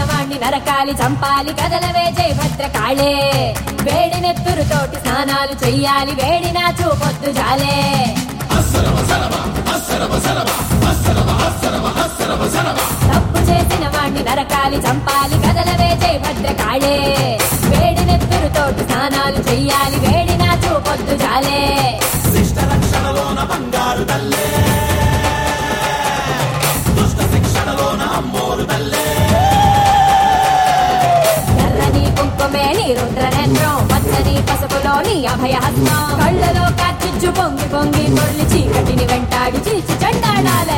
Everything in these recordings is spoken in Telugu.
వాణ్ణి నరకాలి చంపాలి కదలవే జై భద్రకాళే వేడి నెత్తురుతోటి స్నానాలు చెయ్యాలి వేడినా చూపొద్దు జాలే తప్పు చేసిన వాణ్ణి నరకాలి చంపాలి కదలవే జై భద్రకాళే వేడి నెత్తురుతోటి స్నానాలు చెయ్యాలి వేడినా చూపొద్దు జాలే శిష్ట రక్షణలోన బంగారు తల్లే దుష్ట శిక్షణలోన అమ్మోరు తల్లే ఎర్రని కుంకుమే నీ రుద్రనేత్రం పచ్చని పసుపులోని అభయహస్తం కళ్ళలో కార్చిచ్చు పొంగి పొంగి పొర్లి చీకటిని వెంటాడి చీల్చి చెండాడాలే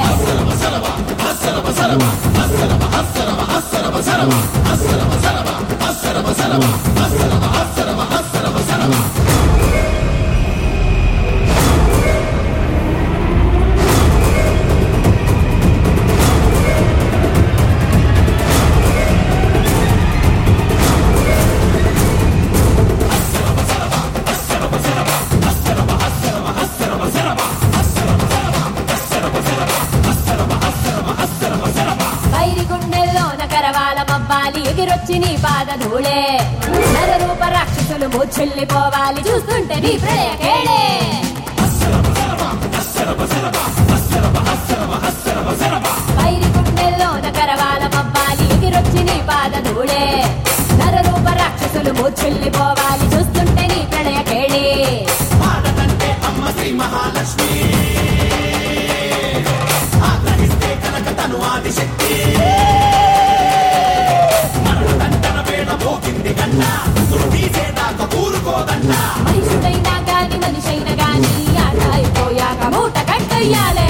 వైరి గుండెల్లోన కరవాల మవ్వాలి ఎగిరొచ్చి నీ పాద ధూళే నరరూప రాక్షసులు మూర్ఛిల్లిపోవాలి చూస్తుంటే నీ ప్రళయ కేళే వైరి గుండెల్లోన కరవాల మవ్వాలి ఎగిరొచ్చి నీ పాద ధూళే నరరూప రాక్షసులు మూర్ఛిల్లిపోవాలి చూస్తుంటే నీ ప్రళయ కేళే పాడతంటే అమ్మ శ్రీ మహాలక్ష్మి ఆగ్రహిస్తే కనక తను ఆదిశక్తి మరణదండన వేడ మోగింది గన్న ఉసురు తీసేదాకా ఊరుకోదన్నా మనిషినైనా గాని మనిషైనా గాని ఆట అయిపోయాక మూట కట్టయ్యాలే